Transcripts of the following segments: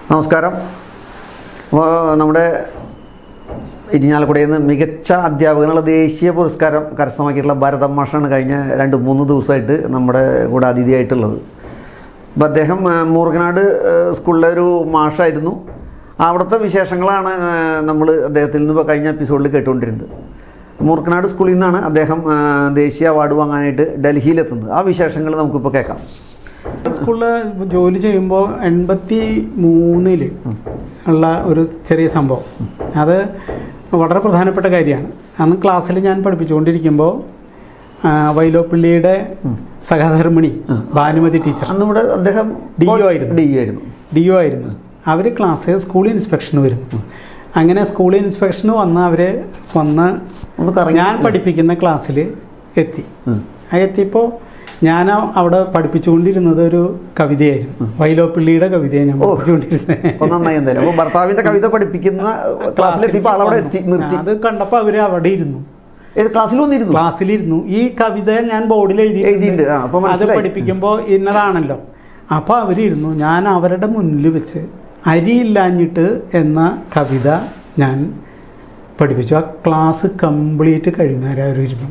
നമസ്കാരം അപ്പോൾ നമ്മുടെ ഇരിഞ്ഞാലക്കുടയിൽ നിന്ന് മികച്ച അധ്യാപകനുള്ള ദേശീയ പുരസ്കാരം കരസ്ഥമാക്കിയിട്ടുള്ള ഭാരതം മാഷാണ് കഴിഞ്ഞ രണ്ട് മൂന്ന് ദിവസമായിട്ട് നമ്മുടെ കൂടെ അതിഥിയായിട്ടുള്ളത് അപ്പോൾ അദ്ദേഹം ആ, മൂർഖനാട് ആ, സ്കൂളിലെ ഒരു മാഷായിരുന്നു അവിടുത്തെ വിശേഷങ്ങളാണ് നമ്മൾ അദ്ദേഹത്തിൽ നിന്ന് ഇപ്പോൾ കഴിഞ്ഞ എപ്പിസോഡിൽ കേട്ടുകൊണ്ടിരുന്നത് മൂർഖനാട് സ്കൂളിൽ നിന്നാണ് അദ്ദേഹം ആ, ദേശീയ അവാർഡ് വാങ്ങാനായിട്ട് ഡൽഹിയിലെത്തുന്നത് ആ വിശേഷങ്ങൾ നമുക്കിപ്പോൾ കേൾക്കാം സ്കൂളിൽ ജോലി ചെയ്യുമ്പോൾ എൺപത്തി മൂന്നില് ഉള്ള ഒരു ചെറിയ സംഭവം അത് വളരെ പ്രധാനപ്പെട്ട കാര്യമാണ് അന്ന് ക്ലാസ്സിൽ ഞാൻ പഠിപ്പിച്ചുകൊണ്ടിരിക്കുമ്പോൾ ആ, വൈലോപ്പിള്ളിയുടെ സഹധർമ്മിണി ഭാനുമതി ടീച്ചർ അന്ന് ഇവിടെ അദ്ദേഹം ഡി ഒ ആയിരുന്നു. ഡി ഒ ആയിരുന്നു ഡി ഒ ആയിരുന്നു അവർ ക്ലാസ് സ്കൂൾ ഇൻസ്പെക്ഷന് വരും അങ്ങനെ സ്കൂൾ ഇൻസ്പെക്ഷന് വന്ന് അവർ വന്ന് ഒന്ന് കറങ്ങി ഞാൻ പഠിപ്പിക്കുന്ന ക്ലാസ്സിൽ എത്തി ഉം. ആ എത്തിയപ്പോൾ ഞാൻ അവിടെ പഠിപ്പിച്ചുകൊണ്ടിരുന്നത് ഒരു കവിതയായിരുന്നു വൈലോപ്പിള്ളിയുടെ കവിതയാണ് ഞാൻ ഓ. പഠിപ്പിച്ചുകൊണ്ടിരുന്നത് അപ്പൊ നന്നായി എന്തായാലും അപ്പൊ ഭർത്താവിന്റെ കവിത പഠിപ്പിക്കുന്ന ക്ലാസ്സിലെത്തിയപ്പോൾ ആളവിടെ എത്തി നിർത്തി അത് കണ്ടപ്പോൾ അവർ അവിടെ ഇരുന്നു ഏത് ക്ലാസ്സിൽ വന്നിരുന്നു ക്ലാസ്സിലിരുന്നു ഈ കവിത ഞാൻ ബോർഡിൽ എഴുതി എഴുതിയിട്ടുണ്ട്. ആ, അപ്പൊ അത് മനസ്സിലായി. പഠിപ്പിക്കുമ്പോൾ ഇന്നതാണല്ലോ അപ്പോൾ അവരിരുന്നു ഞാൻ അവരുടെ മുന്നിൽ വെച്ച് അരിയില്ലാഞ്ഞിട്ട് എന്ന കവിത ഞാൻ പഠിപ്പിച്ചു ആ ക്ലാസ് കംപ്ലീറ്റ് കഴിയുന്നവരായിരുന്നു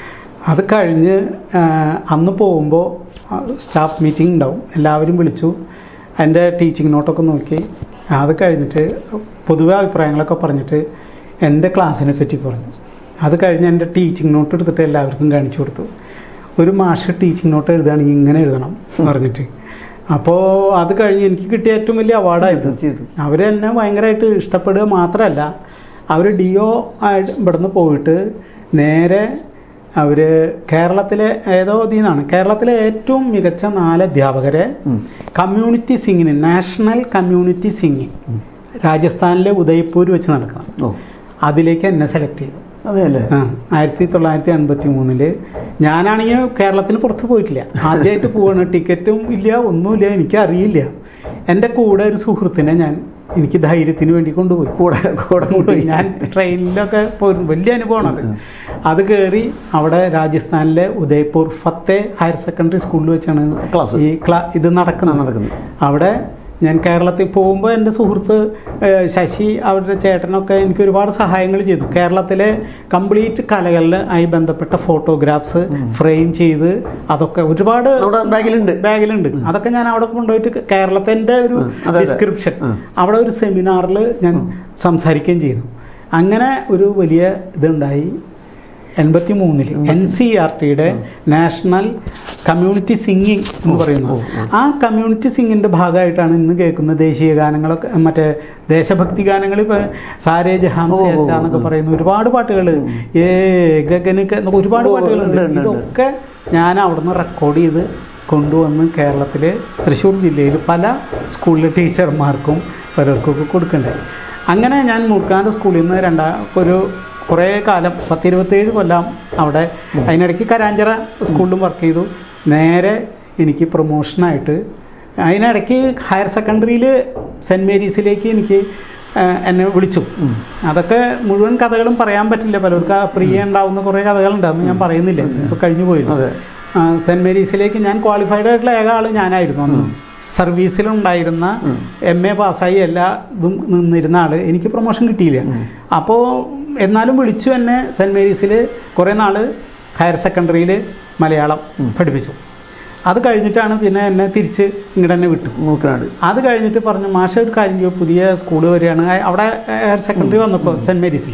അത് കഴിഞ്ഞ് ആ, അന്ന് പോകുമ്പോൾ സ്റ്റാഫ് മീറ്റിംഗ് ഉണ്ടാവും എല്ലാവരും വിളിച്ചു എൻ്റെ ടീച്ചിങ് നോട്ടൊക്കെ നോക്കി അത് കഴിഞ്ഞിട്ട് പൊതുവെ അഭിപ്രായങ്ങളൊക്കെ പറഞ്ഞിട്ട് എൻ്റെ ക്ലാസ്സിനെ പറ്റി പറഞ്ഞു അത് കഴിഞ്ഞ് എൻ്റെ ടീച്ചിങ് നോട്ട് എടുത്തിട്ട് എല്ലാവർക്കും കാണിച്ചു കൊടുത്തു ഒരു മാഷ് ടീച്ചിങ് നോട്ട് എഴുതുകയാണെങ്കിൽ ഇങ്ങനെ എഴുതണം എന്ന് പറഞ്ഞിട്ട് അപ്പോൾ അത് കഴിഞ്ഞ് എനിക്ക് കിട്ടിയ ഏറ്റവും വലിയ അവാർഡായിരുന്നു തീർച്ചയായിട്ടും അവർ എന്നെ ഭയങ്കരമായിട്ട് ഇഷ്ടപ്പെടുക മാത്രമല്ല അവർ ഡി ഒ ആയിട്ട് ഇവിടുന്ന് പോയിട്ട് നേരെ അവർ കേരളത്തിലെ ഏതോ ഇതിന്നാണ് കേരളത്തിലെ ഏറ്റവും മികച്ച നാല് അധ്യാപകരെ കമ്മ്യൂണിറ്റി സിംഗിന് നാഷണൽ കമ്മ്യൂണിറ്റി സിംഗിങ് രാജസ്ഥാനിലെ ഉദയ്പൂർ വെച്ച് നടക്കണം ഓ അതിലേക്ക് എന്നെ സെലക്ട് ചെയ്തു അതെ അല്ലേ ആ ആയിരത്തി തൊള്ളായിരത്തി എൺപത്തി മൂന്നില് ഞാനാണെങ്കിൽ കേരളത്തിന് പുറത്ത് പോയിട്ടില്ല ആദ്യമായിട്ട് പോവാണ് ടിക്കറ്റും ഇല്ല ഒന്നുമില്ല എനിക്ക് അറിയില്ല എൻ്റെ കൂടെ ഒരു സുഹൃത്തിനെ ഞാൻ എനിക്ക് ധൈര്യത്തിന് വേണ്ടി കൊണ്ടുപോയി കൂടെ കൂടെ കൊണ്ടുപോയി ഞാൻ ട്രെയിനിലൊക്കെ പോയിരുന്നു വലിയ അനുഭവമാണ് അത് അത് കയറി അവിടെ രാജസ്ഥാനിലെ ഉദയ്പൂർ ഫത്തേ ഹയർ സെക്കൻഡറി സ്കൂളിൽ വെച്ചാണ് ക്ലാസ്. ഈ ക്ലാ ഇത് നടക്കുന്നത് നടക്കുന്നത് അവിടെ ഞാൻ കേരളത്തിൽ പോകുമ്പോൾ എൻ്റെ സുഹൃത്ത് ഏഹ്, ശശി അവരുടെ ചേട്ടനൊക്കെ എനിക്ക് ഒരുപാട് സഹായങ്ങൾ ചെയ്തു കേരളത്തിലെ കംപ്ലീറ്റ് കലകളിൽ ആയി ബന്ധപ്പെട്ട ഫോട്ടോഗ്രാഫ്സ് ഫ്രെയിം ചെയ്ത് അതൊക്കെ ഒരുപാട് നമ്മുടെ ബാഗിലുണ്ട് ബാഗിലുണ്ട് അതൊക്കെ ഞാൻ അവിടെ കൊണ്ടുപോയിട്ട് കേരളത്തിൻ്റെ ഒരു ഉം, അതെ, അതെ. ഡിസ്ക്രിപ്ഷൻ ഉം. അവിടെ ഒരു സെമിനാറിൽ ഞാൻ സംസാരിക്കുകയും ചെയ്തു അങ്ങനെ ഒരു വലിയ ഇതുണ്ടായി എൺപത്തി മൂന്നിൽ എൻ സി ആർ ടിയുടെ നാഷണൽ കമ്മ്യൂണിറ്റി സിംഗിങ് എന്ന് പറയുന്നു ആ കമ്മ്യൂണിറ്റി സിംഗിന്റെ ഭാഗമായിട്ടാണ് ഇന്ന് കേൾക്കുന്ന ദേശീയ ഗാനങ്ങളൊക്കെ മറ്റേ ദേശഭക്തി ഗാനങ്ങൾ ഇപ്പൊ സാരേ ജഹാം സെ ഓ, ഓ, അച്ഛാ എന്നൊക്കെ പറയുന്ന ഒരുപാട് പാട്ടുകൾ ഏ ഗഗനക്ക് എന്നൊക്കെ ഒരുപാട് ഓ, പാട്ടുകളുണ്ട് ഉണ്ട്, ഉണ്ട്, ഉണ്ട്. ഇതൊക്കെ ഞാൻ അവിടുന്ന് റെക്കോർഡ് ചെയ്ത് കൊണ്ടുവന്ന് കേരളത്തിൽ തൃശ്ശൂർ ജില്ലയിൽ പല സ്കൂളിലെ ടീച്ചർമാർക്കും പലർക്കൊക്കെ കൊടുക്കണ്ടായി അങ്ങനെ ഞാൻ മൂർക്കാൻ്റെ സ്കൂളിൽ നിന്ന് രണ്ടാ ഒരു കുറേ കാലം പത്തിരുപത്തേഴ് കൊല്ലം അവിടെ അതിനിടയ്ക്ക് കരാഞ്ചിറ സ്കൂളിലും വർക്ക് ചെയ്തു നേരെ എനിക്ക് പ്രൊമോഷനായിട്ട് അതിനിടയ്ക്ക് ഹയർ സെക്കൻഡറിയിൽ സെൻറ്റ് മേരീസിലേക്ക് എനിക്ക് ആ, എന്നെ വിളിച്ചു അതൊക്കെ മുഴുവൻ കഥകളും പറയാൻ പറ്റില്ല പലർക്ക് ആ പ്രിയ ഉണ്ടാവുന്ന കുറേ കഥകളുണ്ട് അതൊന്നും ഞാൻ പറയുന്നില്ല ഇപ്പോൾ കഴിഞ്ഞു പോയി അതെ ആ, സെൻറ് മേരീസിലേക്ക് ഞാൻ ക്വാളിഫൈഡ് ആയിട്ടുള്ള ഏക ആൾ ഞാനായിരുന്നു അന്ന് സർവീസിലുണ്ടായിരുന്ന എം എ പാസ്സായി എല്ലാ ഇതും നിന്നിരുന്ന ആൾ എനിക്ക് പ്രൊമോഷൻ കിട്ടിയില്ല അപ്പോൾ എന്നാലും വിളിച്ചു എന്നെ സെൻറ് മേരീസിൽ കുറേ നാൾ ഹയർ സെക്കൻഡറിയിൽ മലയാളം പഠിപ്പിച്ചു അത് കഴിഞ്ഞിട്ടാണ് പിന്നെ എന്നെ തിരിച്ച് ഇങ്ങോട്ട് തന്നെ വിട്ടു മൂക്കനാട് അത് കഴിഞ്ഞിട്ട് പറഞ്ഞു മാഷ ഒരു കാര്യം ചെയ്യും പുതിയ സ്കൂൾ വരികയാണ് ആ, അവിടെ ഹയർ സെക്കൻഡറി വന്നപ്പോൾ സെൻറ് മേരീസിൽ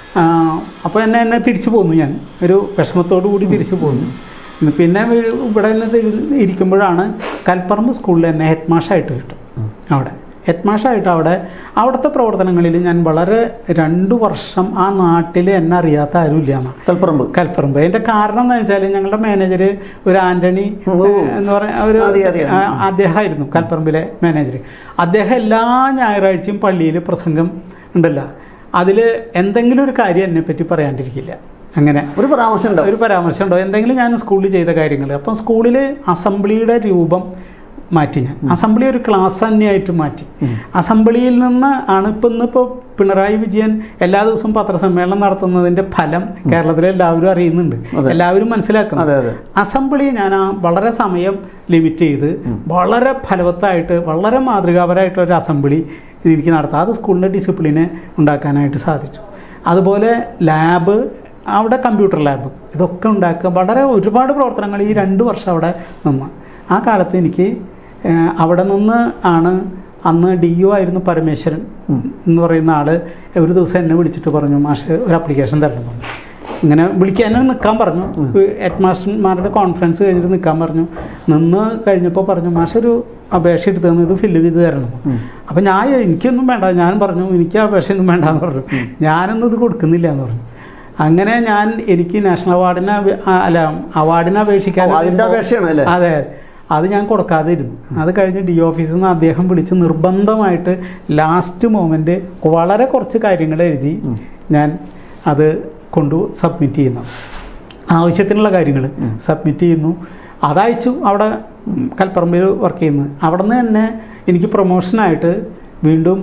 അപ്പോൾ എന്നെ എന്നെ തിരിച്ചു പോന്നു ഞാൻ ഒരു വിഷമത്തോടു കൂടി തിരിച്ചു പോന്നു പിന്നെ വീ- ഇവിടെ തന്നെ ഇരി- ഇരിക്കുമ്പോഴാണ് കൽപ്പറമ്പ് സ്കൂളിൽ എന്നെ ഹെഡ് മാഷായിട്ട് കിട്ടും അവിടെ ഹെഡ് മാഷായിട്ട് അവിടെ അവിടുത്തെ പ്രവർത്തനങ്ങളിൽ ഞാൻ വളരെ രണ്ട് വർഷം ആ നാട്ടിൽ എന്നെ അറിയാത്ത ആരുമില്ല എന്നാണ് തൽപ്പറമ്പ് കൽപ്പറമ്പ് അതിന്റെ കാരണം എന്താ വെച്ചാൽ ഞങ്ങളുടെ മാനേജർ ഒരു ആന്റണി ഓ. ഏഹ്, എന്ന് പറയുന്ന ഒരു അറിയാം, അറിയാം. ആ, അദ്ദേഹമായിരുന്നു കൽപ്പറമ്പിലെ മാനേജർ അദ്ദേഹം എല്ലാ ഞായറാഴ്ചയും പള്ളിയിൽ പ്രസംഗം ഉണ്ടല്ലോ അതിൽ എന്തെങ്കിലും ഒരു കാര്യം എന്നെ പറ്റി പറയാണ്ടിരിക്കില്ല അങ്ങനെ ഒരു പരാമർശം ഉണ്ടാവും ഒരു പരാമർശം ഉണ്ടോ എന്തെങ്കിലും ഞാൻ സ്കൂളിൽ ചെയ്ത കാര്യങ്ങൾ അപ്പം സ്കൂളിൽ അസംബ്ലിയുടെ രൂപം മാറ്റി ഞാൻ അസംബ്ലി ഒരു ക്ലാസ് തന്നെയായിട്ട് മാറ്റി അസംബ്ലിയിൽ നിന്ന് ആണ് ഇപ്പം ഇന്നിപ്പോൾ പിണറായി വിജയൻ എല്ലാ ദിവസവും പത്രസമ്മേളനം നടത്തുന്നതിന്റെ ഫലം കേരളത്തിലെ എല്ലാവരും അറിയുന്നുണ്ട് അതെ. എല്ലാവരും മനസ്സിലാക്കണം അതെ അതെ അസംബ്ലി ഞാൻ ആ വളരെ സമയം ലിമിറ്റ് ചെയ്ത് വളരെ ഫലവത്തായിട്ട് വളരെ മാതൃകാപരമായിട്ടുള്ള ഒരു അസംബ്ലി എനിക്ക് നടത്താം അത് സ്കൂളിൻ്റെ ഡിസിപ്ലിനെ ഉണ്ടാക്കാനായിട്ട് സാധിച്ചു അതുപോലെ ലാബ് അവിടെ കമ്പ്യൂട്ടർ ലാബ് ഇതൊക്കെ ഉണ്ടാക്കുക വളരെ ഒരുപാട് പ്രവർത്തനങ്ങൾ ഈ രണ്ട് വർഷം അവിടെ നിന്ന് ആ കാലത്ത് എനിക്ക് ഏഹ്, അവിടെ നിന്ന് ആണ് അന്ന് ഡി ഒ ആയിരുന്നു പരമേശ്വരൻ എന്ന് പറയുന്ന ആള് ഒരു ദിവസം എന്നെ വിളിച്ചിട്ട് പറഞ്ഞു മാഷ് ഒരു അപ്ലിക്കേഷൻ തരണം പറഞ്ഞു ഇങ്ങനെ വിളിക്കാൻ എന്നെ നിൽക്കാൻ പറഞ്ഞു ഹെഡ് മാസ്റ്റർമാരുടെ കോൺഫറൻസ് കഴിഞ്ഞിട്ട് നിൽക്കാൻ പറഞ്ഞു നിന്ന് കഴിഞ്ഞപ്പോൾ പറഞ്ഞു മാഷ് ഒരു അപേക്ഷ എടുത്ത് തന്നു ഇത് ഫില്ല് ചെയ്ത് തരണം അപ്പം ഞാൻ എനിക്കൊന്നും വേണ്ട ഞാൻ പറഞ്ഞു എനിക്ക് അപേക്ഷയൊന്നും വേണ്ട എന്ന് പറഞ്ഞു ഞാനൊന്നും ഇത് കൊടുക്കുന്നില്ല എന്ന് പറഞ്ഞു അങ്ങനെ ഞാൻ എനിക്ക് നാഷണൽ അവാർഡിന് അപേ- ആ, അല്ല അവാർഡിന് അപേക്ഷിക്കാൻ ഓ, അതിന്റെ അപേക്ഷയാണ് അല്ലേ? അതെ അത് ഞാൻ കൊടുക്കാതെ ഇരുന്നു അത് കഴിഞ്ഞ് ഡി ഓഫീസിൽ നിന്ന് അദ്ദേഹം വിളിച്ച് നിർബന്ധമായിട്ട് ലാസ്റ്റ് മൊമെന്റ് വളരെ കുറച്ച് കാര്യങ്ങൾ എഴുതി ഞാൻ അത് കൊണ്ടു സബ്മിറ്റ് ചെയ്യുന്നു ആവശ്യത്തിനുള്ള കാര്യങ്ങൾ സബ്മിറ്റ് ചെയ്യുന്നു അതയച്ചു അവിടെ കൽപ്പറമ്പിൽ വർക്ക് ചെയ്യുന്നു അവിടെ നിന്ന് തന്നെ എനിക്ക് പ്രൊമോഷനായിട്ട് വീണ്ടും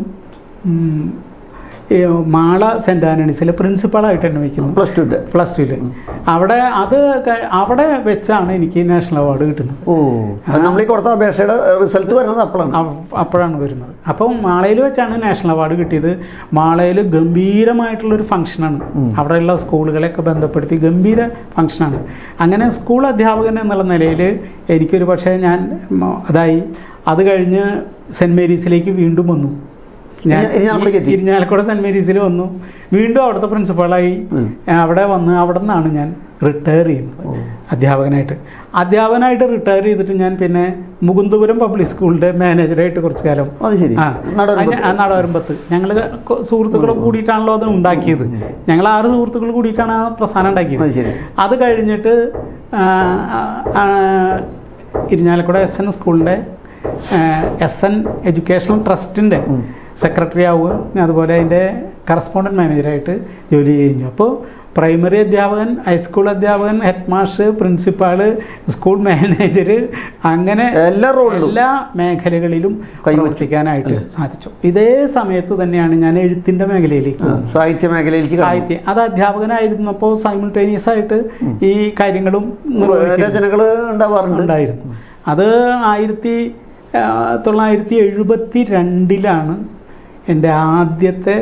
ഉം, ഈ മാള സെൻറ്റ് ആൻ്റണീസിലെ പ്രിൻസിപ്പാളായിട്ട് എന്നെ വയ്ക്കുന്നു പ്ലസ് ടു പ്ലസ് ടുവിൽ അവിടെ അത് ക- അവിടെ വെച്ചാണ് എനിക്ക് നാഷണൽ അവാർഡ് കിട്ടുന്നത് ഓ അത് നമ്മൾ ഈ കൊടുത്ത അപേക്ഷയുടെ റിസൾട്ട് വരുന്നത് അപ്പോഴാണ് അവ- അപ്പോഴാണ് വരുന്നത് അപ്പം മാളയിൽ വെച്ചാണ് നാഷണൽ അവാർഡ് കിട്ടിയത് മാളയിൽ ഗംഭീരമായിട്ടുള്ളൊരു ഫംഗ്ഷനാണ് അവിടെയുള്ള സ്കൂളുകളെയൊക്കെ ബന്ധപ്പെടുത്തി ഗംഭീര ഫംഗ്ഷനാണ് അങ്ങനെ സ്കൂൾ അധ്യാപകൻ എന്നുള്ള നിലയിൽ എനിക്കൊരു പക്ഷേ ഞാൻ മ- അതായി അത് കഴിഞ്ഞ് സെൻറ് മേരീസിലേക്ക് വീണ്ടും വന്നു ഞാൻ ഇരി- ഇരിഞ്ഞാലക്കുടയ്ക്ക് എത്തി. ഇരിഞ്ഞാലക്കുട സെൻറ് മേരീസിൽ വന്നു വീണ്ടും അവിടുത്തെ പ്രിൻസിപ്പളായി ഉം. അവിടെ വന്ന് അവിടെ നിന്നാണ് ഞാൻ റിട്ടയർ ചെയ്യുന്നത് അധ്യാപകനായിട്ട് അധ്യാപകനായിട്ട് റിട്ടയർ ചെയ്തിട്ട് ഞാൻ പിന്നെ മുകുന്ദപുരം പബ്ലിക് സ്കൂളിന്റെ മാനേജറായിട്ട് കുറച്ച് കാലം അത് ശരി ആ നടവരമ്പത്ത്. ആ നടവരമ്പത്ത് ഞങ്ങൾ സുഹൃത്തുക്കൾ കൂടിയിട്ടാണല്ലോ അത് ഉണ്ടാക്കിയത് ഞങ്ങൾ ആറ് സുഹൃത്തുക്കൾ കൂടിയിട്ടാണ് ആ പ്രസ്ഥാനം അത് ഉണ്ടാക്കിയത് ശരി അത് കഴിഞ്ഞിട്ട് ആ, ആ, ഇരിഞ്ഞാലക്കുട എസ് എൻ സ്കൂളിൻ്റെ എസ് എൻ എഡ്യൂക്കേഷണൽ ട്രസ്റ്റിൻ്റെ സെക്രട്ടറി ആവുക അതുപോലെ അതിൻ്റെ കറസ്പോണ്ടൻറ്റ് മാനേജറായിട്ട് ജോലി കഴിഞ്ഞു അപ്പോൾ പ്രൈമറി അധ്യാപകൻ ഹൈസ്കൂൾ അധ്യാപകൻ head master principal school manager അങ്ങനെ എല്ലാ റോളിലും എല്ലാ മേഖലകളിലും കൈവച്ചു. പ്രവർത്തിക്കാനായിട്ട് സാധിച്ചു ഇതേ സമയത്ത് തന്നെയാണ് ഞാൻ എഴുത്തിൻ്റെ മേഖലയിലേക്ക് ആ, സാഹിത്യ മേഖലയിലേക്ക് കടന്നു. സാഹിത്യം അത് അധ്യാപകനായിരുന്നപ്പോൾ സൈമിൾട്ടേനിയസ് ആയിട്ട് ഈ കാര്യങ്ങളും നിർവഹിച്ചിരുന്നു. രചനകൾ ഉണ്ടാവാറുണ്ട് ഉണ്ടായിരുന്നു അത് ആയിരത്തി ആ, തൊള്ളായിരത്തി എഴുപത്തി രണ്ടിലാണ് എൻ്റെ ആദ്യത്തെ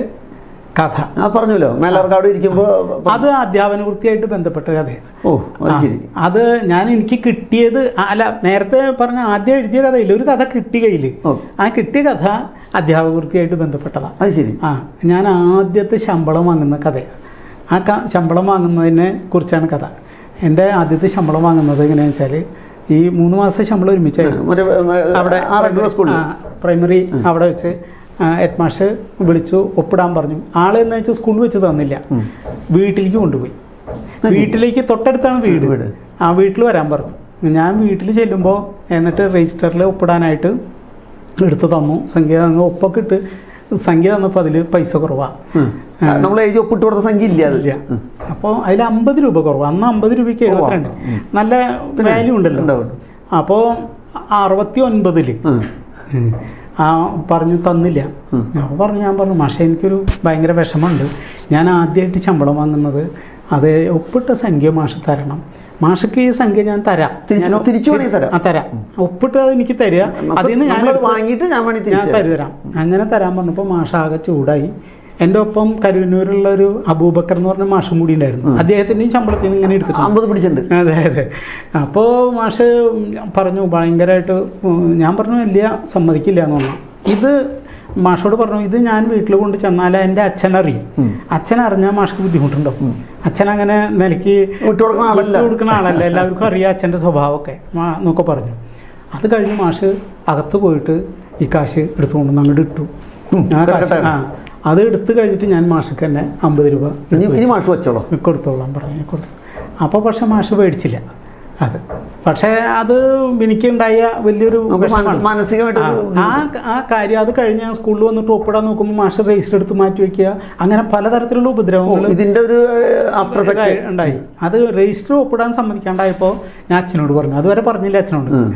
കഥ ആ പറഞ്ഞല്ലോ മേലാർക്കാട് ഇരിക്കുമ്പോ അത് അധ്യാപന വൃത്തിയായിട്ട് ബന്ധപ്പെട്ട കഥയാണ് ഓ അത് ആ, ശരി അത് ഞാൻ എനിക്ക് കിട്ടിയത് ആ, അല്ല നേരത്തെ പറഞ്ഞ ആദ്യം എഴുതിയ കഥയില്ല ഒരു കഥ കിട്ടി കയ്യിൽ ഓ ആ കിട്ടിയ കഥ അധ്യാപക വൃത്തിയായിട്ട് ബന്ധപ്പെട്ടതാണ് അത് ശരി ആ ഞാൻ ആദ്യത്തെ ശമ്പളം വാങ്ങുന്ന കഥയാണ് ആ ക ശമ്പളം വാങ്ങുന്നതിനെ കുറിച്ചാണ് കഥ എൻ്റെ ആദ്യത്തെ ശമ്പളം വാങ്ങുന്നത് എങ്ങനെയാണെന്ന് വെച്ചാൽ ഈ മൂന്ന് മാസത്തെ ശമ്പളം ഒരുമിച്ചായിരുന്നു മറ്റേ അവിടെ ആറാട്ടുപുഴ സ്കൂളിൽ ആ, പ്രൈമറി അവിടെ വെച്ച് ഹെഡ് മാഷ് വിളിച്ചു ഒപ്പിടാൻ പറഞ്ഞു ആള് എന്ന് വെച്ചാൽ സ്കൂളിൽ വെച്ച് തന്നില്ല വീട്ടിലേക്ക് കൊണ്ടുപോയി ശരി. വീട്ടിലേക്ക് തൊട്ടടുത്താണ് വീട് വീട്. ആ വീട്ടിൽ വരാൻ പറഞ്ഞു ഞാൻ വീട്ടിൽ ചെല്ലുമ്പോൾ എന്നിട്ട് രജിസ്റ്ററിൽ ഒപ്പിടാനായിട്ട് എടുത്ത് തന്നു സംഖ്യ തന്നു ഒപ്പൊക്കെ ഇട്ട് സംഖ്യ തന്നപ്പോൾ അതിൽ പൈസ കുറവാണ് നമ്മൾ എഴുതി ഒപ്പിട്ട് കൊടുത്ത സംഖ്യ ഇല്ല അത് ഇല്ല അപ്പോൾ അതിൽ അമ്പത് രൂപ കുറവ് അന്ന് അമ്പത് രൂപയ്ക്ക് ഓ, എഴുപത്തിരണ്ട് ഉം. നല്ല വാല്യൂ ഉണ്ടല്ലോ ഉണ്ടാവും. അപ്പോൾ അറുപത്തി ഒൻപതില് ഉം. ആ പറഞ്ഞു തന്നില്ല ഉം. അപ്പോൾ പറഞ്ഞു ഞാൻ പറഞ്ഞു മാഷെ എനിക്കൊരു ഭയങ്കര വിഷമമുണ്ട് ഞാൻ ആദ്യമായിട്ട് ശമ്പളം വാങ്ങുന്നത് അത് ഒപ്പിട്ട സംഖ്യ മാഷ് തരണം മാഷക്ക് ഈ സംഖ്യ ഞാൻ തരാം തിരിച്ച് ഞാൻ തിരിച്ചു വേണമെങ്കിൽ തരാം. ആ തരാം ഒപ്പിട്ട് അത് എനിക്ക് തരിക നമുക്ക് അതിൽ നിന്ന് ഞാൻ നമ്മളത് എടുത്ത് വാങ്ങിയിട്ട് ഞാൻ വേണമെങ്കിൽ ഞാൻ തിരിച്ചു തരാം. തരുതരാം അങ്ങനെ തരാൻ പറഞ്ഞപ്പോൾ മാഷ ആകെ ചൂടായി എൻ്റെ ഒപ്പം കരുവന്നൂരുള്ള ഒരു അബൂബക്കർ എന്ന് പറഞ്ഞ മാഷും കൂടി ഉണ്ടായിരുന്നു അദ്ദേഹത്തിൻ്റെയും ശമ്പളത്തിൽ നിന്ന് ഇങ്ങനെ എടുത്തിട്ടുണ്ട് അമ്പത് പിടിച്ചിട്ടുണ്ട് അതെ അതെ അപ്പോൾ മാഷ് പറഞ്ഞു ഭയങ്കരമായിട്ട് ഉം, ഞാൻ പറഞ്ഞു ഇല്ല സമ്മതിക്കില്ല എന്ന് പറഞ്ഞു ഇത് മാഷോട് പറഞ്ഞു ഇത് ഞാൻ വീട്ടിൽ കൊണ്ട് ചെന്നാൽ എൻ്റെ അച്ഛൻ അറിയും ഉം. അച്ഛൻ അറിഞ്ഞാൽ മാഷ്ക്ക് ബുദ്ധിമുട്ടുണ്ടാവും അച്ഛൻ അങ്ങനെ നിലയ്ക്ക് വിട്ടുകൊടുക്കുന്ന ആളല്ല. വിട്ടുകൊടുക്കുന്ന ആളല്ല എല്ലാവർക്കും അറിയാം അച്ഛൻ്റെ സ്വഭാവമൊക്കെ മാ- എന്നൊക്കെ പറഞ്ഞു അത് കഴിഞ്ഞ് മാഷ് അകത്ത് പോയിട്ട് ഈ കാശ് എടുത്തുകൊണ്ട് അങ്ങോട്ട് ഇട്ടു ഉം, ആ കാശ് കിടക്കട്ടെ. ആ അത് എടുത്ത് കഴിഞ്ഞിട്ട് ഞാൻ മാഷക്ക് തന്നെ അമ്പത് രൂപ ഇനി എടുത്ത് ഇനി മാഷ് വെച്ചോളൂ കൊടുത്തോളാം പറഞ്ഞു കൊടുത്തു അപ്പോൾ പക്ഷെ മാഷ് പേടിച്ചില്ല അത് പക്ഷേ അത് എനിക്കുണ്ടായ വലിയൊരു നമുക്ക് വിഷമമാണ്. മാന- മാനസികമായിട്ട് ആ, ഒരു ആ ആ കാര്യം അത് കഴിഞ്ഞ് ഞാൻ സ്കൂളിൽ വന്നിട്ട് ഒപ്പിടാൻ നോക്കുമ്പോൾ മാഷ് രജിസ്റ്റർ എടുത്ത് മാറ്റി വെക്കുക അങ്ങനെ പലതരത്തിലുള്ള ഓ, ഉപദ്രവങ്ങൾ ഇതിന്റെ ഒരു ആഫ്റ്റർ എഫക്ട് ഉണ്ടായി അത് രജിസ്റ്റർ ഒപ്പിടാൻ സമ്മതിക്കാണ്ടായപ്പോൾ ഞാൻ അച്ഛനോട് പറഞ്ഞു അതുവരെ പറഞ്ഞില്ല അച്ഛനോട് ഉം.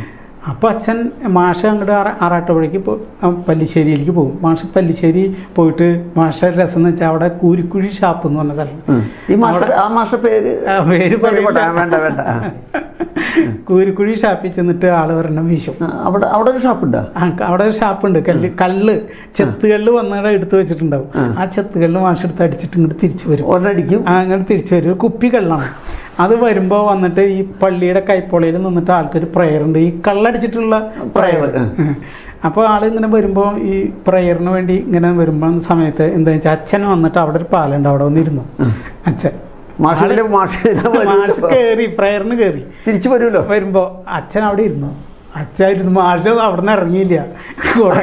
അപ്പോൾ അച്ഛൻ മാഷ അങ്ങോട്ട് ആറാട്ടുപുഴയ്ക്ക് പോ ആ, പല്ലിശ്ശേരിയിലേക്ക് പോകും മാഷ് പല്ലിശ്ശേരി പോയിട്ട് മാഷ രസം എന്ന് വെച്ചാൽ അവിടെ കൂരിക്കുഴി ഷാപ്പ് എന്ന് പറഞ്ഞ സ്ഥലം ഉം. ഈ മാഷ ആ മാഷ പേര് ആ, പേര് പേര് പോട്ടെ. ആ, പറയില്ല. വേണ്ട വേണ്ട ആ. കൂരിക്കുഴി ഷാപ്പിൽ ചെന്നിട്ട് ആള് ഒരെണ്ണം വീശും ആ, അവിടെ അവിടെ ഒരു ഷാപ്പുണ്ടോ ആ, അവിടെ ഒരു ഷാപ്പുണ്ട് കല്ല് കല്ല് ചെത്തുകല്ല് വന്നിട്ട് എടുത്ത് വെച്ചിട്ടുണ്ടാവും ആ. ആ ചെത്തുകല്ല് മാഷ് എടുത്ത് അടിച്ചിട്ട് ഇങ്ങോട്ട് തിരിച്ചു വരും ഒരടിക്കും ആ അങ്ങനെ തിരിച്ചു വരും ഒരു കുപ്പി കള്ളാണ് അത് വരുമ്പോൾ വന്നിട്ട് ഈ പള്ളിയുടെ കൈപ്പൊളയിൽ നിന്നിട്ട് ആൾക്കൊരു പ്രയർ ഉണ്ട് ഈ കള്ളടിച്ചിട്ടുള്ള Prayer, പ്രയർ ആ. അപ്പോൾ ആൾ ഇങ്ങനെ വരുമ്പോൾ ഈ പ്രയറിന് വേണ്ടി ഇങ്ങനെ വരുമ്പോൾ സമയത്ത് എന്താ വെച്ചാൽ അച്ഛൻ വന്നിട്ട് അവിടെ ഒരു പാലുണ്ട് അവിടെ വന്നിരുന്നു അച്ഛൻ മാഷിലെ മാഷ് മാഷ് കയറി പ്രയറിന് കയറി തിരിച്ചു വരുമല്ലോ വരുമ്പോ അച്ഛൻ അവിടെ ഇരുന്നു അച്ഛായിരുന്നു മാഷ് അവിടെ നിന്ന് ഇറങ്ങിയില്ല കുറേ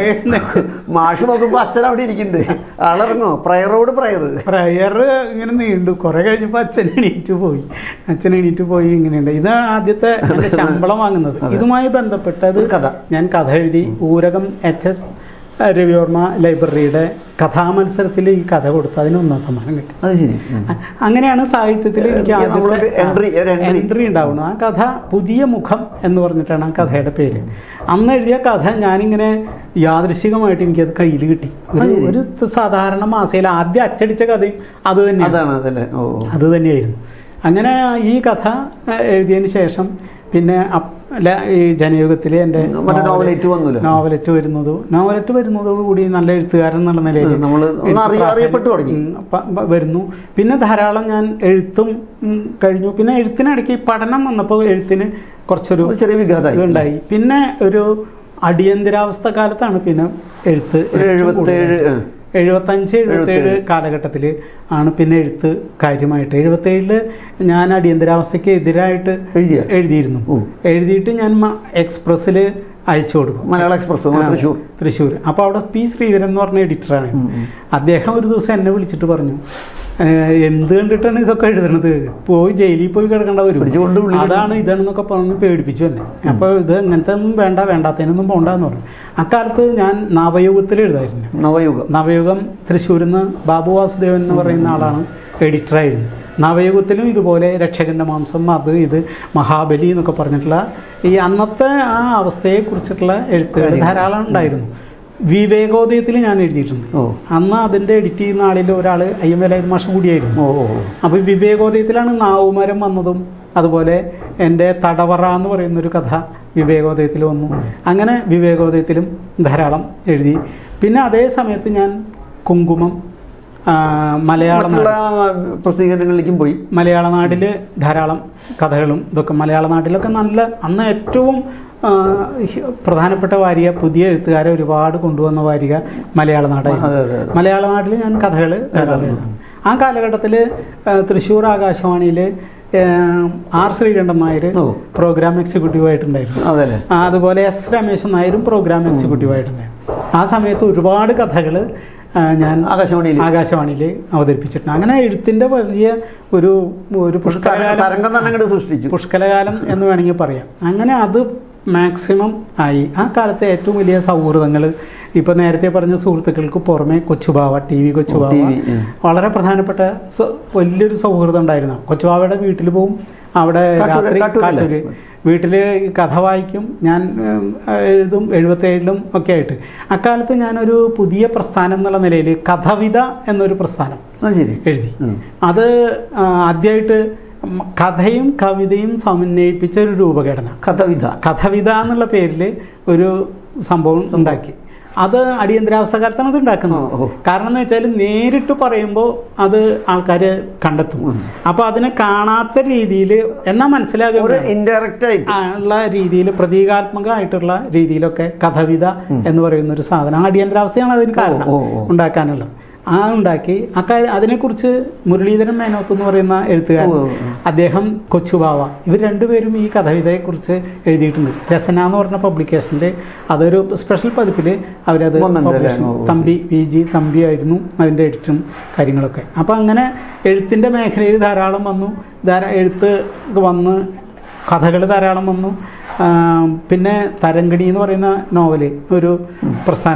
മാഷ് നോക്കുമ്പോ അച്ഛൻ അവിടെ ഇരിക്കുന്നുണ്ട് ആളിറങ്ങോ പ്രയറോട് പ്രയർ പ്രയർ ഇങ്ങനെ നീണ്ടു കുറെ കഴിഞ്ഞപ്പോൾ അച്ഛൻ എണീറ്റ് പോയി അച്ഛൻ എണീറ്റ് പോയി ഇങ്ങനെയുണ്ട് ഇത് ആദ്യത്തെ എൻ്റെ ശമ്പളം വാങ്ങുന്നത് ഇതുമായി ബന്ധപ്പെട്ടത് ഒരു കഥ. ഞാൻ കഥ എഴുതി ഊരകം എച്ച് എസ് രവിവർമ്മ ലൈബ്രറിയുടെ കഥാമത്സരത്തിൽ ഈ കഥ കൊടുത്തു അതിന് ഒന്നാം സമ്മാനം കിട്ടി അത് ശരി ഉം. അ- അങ്ങനെയാണ് സാഹിത്യത്തിൽ എനിക്ക് ഏ, നമ്മളൊരു entry, ഒരു entry. എൻട്രി ഉണ്ടാവുന്നത് ആ കഥ പുതിയ മുഖം എന്ന് പറഞ്ഞിട്ടാണ് ആ കഥയുടെ പേര് അന്ന് എഴുതിയ കഥ ഞാനിങ്ങനെ യാദൃശികമായിട്ട് എനിക്കത് കയ്യിൽ കിട്ടി ഒരു അത് ശരി. ഒരു സാധാരണ മാസയിൽ ആദ്യം അച്ചടിച്ച കഥയും അത് തന്നെയാണ് അതാണ് അതല്ലേ ഓ ഓ. അത് തന്നെയായിരുന്നു അങ്ങനെ ഈ കഥ ഏ, എഴുതിയതിന് ശേഷം പിന്നെ അപ്- ല- ഈ ജനയുഗത്തിലെ എൻ്റെ മറ്റേ നോവലേറ്റ് വന്നല്ലോ. നോവലറ്റ് വരുന്നതോ നോവലറ്റ് വരുന്നതോടുകൂടി നല്ല എഴുത്തുകാരൻ എന്നുള്ള നിലയിൽ ഉം, നമ്മള് ഒന്ന് അറിയ- അറിയപ്പെട്ടു തുടങ്ങി. ഉം, പ- പ- വരുന്നു പിന്നെ ധാരാളം ഞാൻ എഴുത്തും ഉം, കഴിഞ്ഞു പിന്നെ എഴുത്തിനിടയ്ക്ക് ഈ പഠനം വന്നപ്പോൾ എഴുത്തിന് കുറച്ചൊരു ഒരു ചെറിയ വിഘാതമായി ഇതുണ്ടായി പിന്നെ ഒരു അടിയന്തരാവസ്ഥ കാലത്താണ് പിന്നെ എഴുത്ത് ഒരു ഏറ്റവും എഴുപത്തേഴ് കൂടുതൽ. ആ. എഴുപത്തഞ്ച് എഴുപത്തേഴ് എഴുപത്തേഴ്. കാലഘട്ടത്തിൽ ആണ് പിന്നെ എഴുത്ത് കാര്യമായിട്ട് എഴുപത്തേഴില് ഞാൻ അടിയന്തരാവസ്ഥയ്ക്ക് എതിരായിട്ട് എഴുതിയ? എഴുതിയിരുന്നു ഓ. എഴുതിയിട്ട് ഞാൻ എക്സ്പ്രസ്സിൽ അയച്ചു കൊടുക്കും മലയാള എക്സ്പ്രസ് ആ, തൃശ്ശൂർ തൃശ്ശൂർ അപ്പോൾ അവിടെ പി ശ്രീധരൻ എന്ന് പറഞ്ഞ എഡിറ്ററാണ് ഉം, ഉം. അദ്ദേഹം ഒരു ദിവസം എന്നെ വിളിച്ചിട്ട് പറഞ്ഞു "ഏഹ്, എന്ത് കണ്ടിട്ടാണ് ഇതൊക്കെ എഴുതണത് പോയി ജയിലിൽ പോയി കിടക്കേണ്ട വരും പിടിച്ചുകൊണ്ട് ഉള്ളിൽ അതാണ് ഇതാണെന്നൊക്കെ പറഞ്ഞ് പേടിപ്പിച്ചു എന്നെ അപ്പോൾ ഇത് ഇങ്ങനത്തെ ഒന്നും വേണ്ട വേണ്ടാത്തതിനൊന്നും പോണ്ടെന്ന് പറഞ്ഞു അക്കാലത്ത് ഞാൻ നവയുഗത്തിൽ എഴുതായിരുന്നു നവയുഗം നവയുഗം തൃശ്ശൂരിൽ നിന്ന് ബാബു വാസുദേവൻ എന്ന് പറയുന്ന ആളാണ് എഡിറ്ററായിരുന്നു നവയുഗത്തിലും ഇതുപോലെ രക്ഷകന്റെ മാംസം അത് ഇത് മഹാബലി എന്നൊക്കെ പറഞ്ഞിട്ടുള്ള ഈ അന്നത്തെ ആ അവസ്ഥയെ കുറിച്ചിട്ടുള്ള എഴുത്തുകൾ കാര്യങ്ങൾ. ധാരാളം ഉണ്ടായിരുന്നു വിവേകോദയത്തിൽ ഞാൻ എഴുതിയിട്ടുണ്ട് ഓ അന്ന് അതിൻ്റെ എഡിറ്റ് ചെയ്യുന്ന ആളിൽ ഒരാൾ അയ്യമ്പലായത് മാഷ കൂടിയായിരുന്നു ഓ ഓ ഓ. അപ്പോൾ വിവേകോദയത്തിലാണ് നാവുമരം വന്നതും അതുപോലെ എൻ്റെ തടവറ എന്ന് പറയുന്നൊരു കഥ വിവേകോദയത്തിൽ വന്നു അങ്ങനെ വിവേകോദയത്തിലും ധാരാളം എഴുതി പിന്നെ അതേ സമയത്ത് ഞാൻ കുങ്കുമം ആ, മലയാളം മറ്റുള്ള പ്രസിദ്ധീകരണങ്ങളിലേക്കും പോയി മലയാള നാട്ടിൽ ധാരാളം കഥകളും ഇതൊക്കെ മലയാള നാട്ടിലൊക്കെ നല്ല അന്ന് ഏറ്റവും ആ, ഹി- പ്രധാനപ്പെട്ട വാരിക പുതിയ എഴുത്തുകാരെ ഒരുപാട് കൊണ്ടുവന്ന വാരിക മലയാള അതെ, നാടായിരുന്നു അതെ, അതെ. മലയാള നാട്ടിൽ ഞാൻ കഥകൾ ധാരാളം എഴുതാം ആ കാലഘട്ടത്തിൽ തൃശ്ശൂർ ആകാശവാണിയിൽ ആർ ശ്രീകണ്ഠൻ നായർ ഓ. പ്രോഗ്രാം എക്സിക്യൂട്ടീവ് ആയിട്ടുണ്ടായിരുന്നു അതല്ലേ ആ, അതുപോലെ എസ് രമേശൻ നായരും പ്രോഗ്രാം എക്സിക്യൂട്ടീവ് ആയിട്ടുണ്ടായിരുന്നു ആ സമയത്ത് ഒരുപാട് കഥകൾ ഞാൻ ആകാശവാണിയിൽ ആകാശവാണിയിൽ അവതരിപ്പിച്ചിട്ടുണ്ട് അങ്ങനെ എഴുത്തിന്റെ വലിയ ഒരു ഒരു പുഷ്കലകാലം തരംഗം തന്നെ അങ്ങോട്ട് സൃഷ്ടിച്ചു പുഷ്കലകാലം എന്ന് വേണമെങ്കിൽ പറയാം അങ്ങനെ അത് മാക്സിമം ആയി ആ കാലത്തെ ഏറ്റവും വലിയ സൗഹൃദങ്ങൾ ഇപ്പൊ നേരത്തെ പറഞ്ഞ സുഹൃത്തുക്കൾക്ക് പുറമെ Kochubava T V Kochubava TV, ഉം. വളരെ പ്രധാനപ്പെട്ട സ- വലിയൊരു സൗഹൃദം ഉണ്ടായിരുന്നു കൊച്ചുബാവയുടെ വീട്ടിൽ പോവും അവിടെ കാട്ടൂര്, രാത്രി കാട്ടൂരല്ലേ? കാട്ടൂര് വീട്ടിൽ കഥ വായിക്കും ഞാൻ ഉം, എഴുതും എഴുപത്തേഴിലും ഒക്കെ ആയിട്ട് അക്കാലത്ത് ഞാനൊരു പുതിയ പ്രസ്ഥാനം എന്നുള്ള നിലയിൽ കഥവിത എന്നൊരു പ്രസ്ഥാനം അത് ശരി എഴുതി ഉം. അത് ആദ്യമായിട്ട് കഥയും കവിതയും സമന്വയിപ്പിച്ച ഒരു രൂപഘടന കഥവിധ കഥവിത എന്നുള്ള പേരിൽ ഒരു സംഭവം ഉണ്ടാക്കി അത് അടിയന്തരാവസ്ഥ കാലത്താണ് അത് ഉണ്ടാക്കുന്നത് ഓ, ഓ. കാരണം എന്ന് വെച്ചാൽ നേരിട്ട് പറയുമ്പോൾ അത് ആൾക്കാർ കണ്ടെത്തും ഉം. അപ്പൊ അതിനെ കാണാത്ത രീതിയിൽ എന്നാ ഒരു മനസ്സിലാകും ഇൻഡയറക്റ്റ് ആയിട്ട് ഉള്ള രീതിയിൽ പ്രതീകാത്മകമായിട്ടുള്ള രീതിയിലൊക്കെ കഥവിത എന്ന് പറയുന്ന ഒരു സാധനം ആ അടിയന്തരാവസ്ഥയാണ് അതിന് കാരണം ഓ, ഓ. ഉണ്ടാക്കാനുള്ളത് ആ ഉണ്ടാക്കി അക്കാര്യം അതിനെക്കുറിച്ച് മുരളീധരൻ മേനോത്ത് എന്ന് പറയുന്ന എഴുത്തുകാരൻ ഓ, ഓ. അദ്ദേഹം കൊച്ചുബാവ ഇവർ രണ്ടുപേരും ഈ കഥവിതയെക്കുറിച്ച് എഴുതിയിട്ടുണ്ട് രസന എന്ന് പറഞ്ഞ പബ്ലിക്കേഷനിൽ അതൊരു സ്പെഷ്യൽ പതിപ്പിൽ അവരത് വന്നിട്ടുണ്ട് അല്ലേ? publish- ഓ, ഓ. തമ്പി വി ജി തമ്പി ആയിരുന്നു അതിൻ്റെ എഡിറ്റും കാര്യങ്ങളൊക്കെ അപ്പം അങ്ങനെ എഴുത്തിൻ്റെ മേഖലയിൽ ധാരാളം വന്നു ധാരാ എഴുത്ത് വന്ന് കഥകൾ ധാരാളം വന്നു ആ, പിന്നെ തരംഗിണി എന്ന് പറയുന്ന നോവല് ഒരു പ്രസ്ഥാനം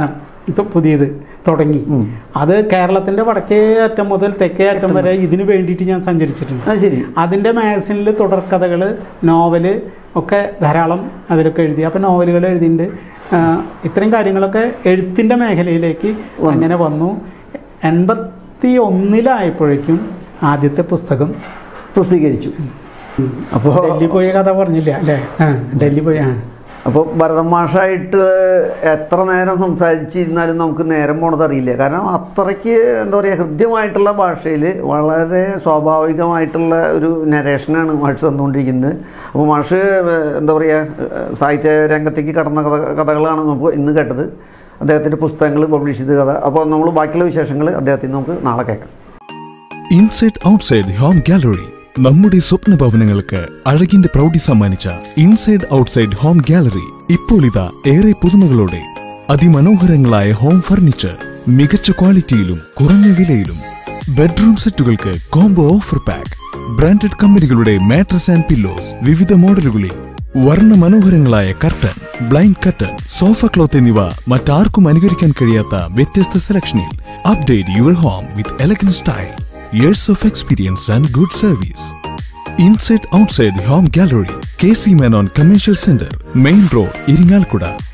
ഇപ്പൊ പുതിയത് തുടങ്ങി ഉം. അത് കേരളത്തിന്റെ വടക്കേ അറ്റം മുതൽ തെക്കേ അറ്റം വരെ ഇതിനു വേണ്ടിയിട്ട് ഞാൻ സഞ്ചരിച്ചിട്ടുണ്ട് അത് ശരി അതിൻ്റെ മാഗസിനിൽ തുടർക്കഥകൾ നോവല് ഒക്കെ ധാരാളം അതിലൊക്കെ എഴുതി അപ്പം നോവലുകൾ എഴുതിയിട്ടുണ്ട് ആ, ഇത്രയും കാര്യങ്ങളൊക്കെ എഴുത്തിൻ്റെ മേഖലയിലേക്ക് വന്നു. അങ്ങനെ വന്നു എൺപത്തി ഒന്നിലായപ്പോഴേക്കും ആദ്യത്തെ പുസ്തകം പ്രസിദ്ധീകരിച്ചു അപ്പോൾ ഡൽഹി പോയ കഥ പറഞ്ഞില്ല അല്ലേ ആ ഡൽഹി പോയി ആ അപ്പോൾ ഭരതൻ മാഷായിട്ട് എത്ര നേരം സംസാരിച്ചിരുന്നാലും നമുക്ക് നേരം പോണത് അറിയില്ല കാരണം അത്രയ്ക്ക് എന്താ പറയുക ഹൃദ്യമായിട്ടുള്ള ഭാഷയിൽ വളരെ സ്വാഭാവികമായിട്ടുള്ള ഒരു നരേഷനാണ് മാഷ് തന്നുകൊണ്ടിരിക്കുന്നത് അപ്പോൾ മാഷ് എന്താ പറയുക സാഹിത്യ രംഗത്തേക്ക് കടന്ന കഥ കഥകളാണ് നമുക്ക് ഇന്ന് കേട്ടത് അദ്ദേഹത്തിൻ്റെ പുസ്തകങ്ങൾ പബ്ലിഷ് ചെയ്ത കഥ അപ്പോൾ നമ്മൾ ബാക്കിയുള്ള വിശേഷങ്ങൾ അദ്ദേഹത്തിന് നമുക്ക് നാളെ കേൾക്കാം ഇൻസൈഡ് ഔട്ട്സൈഡ് ഹോം ഗാലറി നമ്മുടെ സ്വപ്ന ഭവനങ്ങൾക്ക് അഴകിന്റെ പ്രൗഢി സമ്മാനിച്ച ഇൻസൈഡ് ഔട്ട്സൈഡ് ഹോം ഗാലറി ഇപ്പോൾ ഇതാ ഏറെ പുതുമകളോടെ അതിമനോഹരങ്ങളായ ഹോം ഫർണിച്ചർ മികച്ച ക്വാളിറ്റിയിലും കുറഞ്ഞ വിലയിലും ബെഡ്റൂം സെറ്റുകൾക്ക് കോംബോ ഓഫർ പാക്ക് ബ്രാൻഡഡ് കമ്പനികളുടെ മാട്രസ് ആൻഡ് പില്ലോസ് വിവിധ മോഡലുകളിൽ വർണ്ണ മനോഹരങ്ങളായ curtain blind curtain sofa cloth എന്നിവ മറ്റാർക്കും അനുകരിക്കാൻ കഴിയാത്ത വ്യത്യസ്ത സെലക്ഷനിൽ update your home with elegant style years of experience and good service inside outside home gallery K C Menon commercial centre main road Irinjalakuda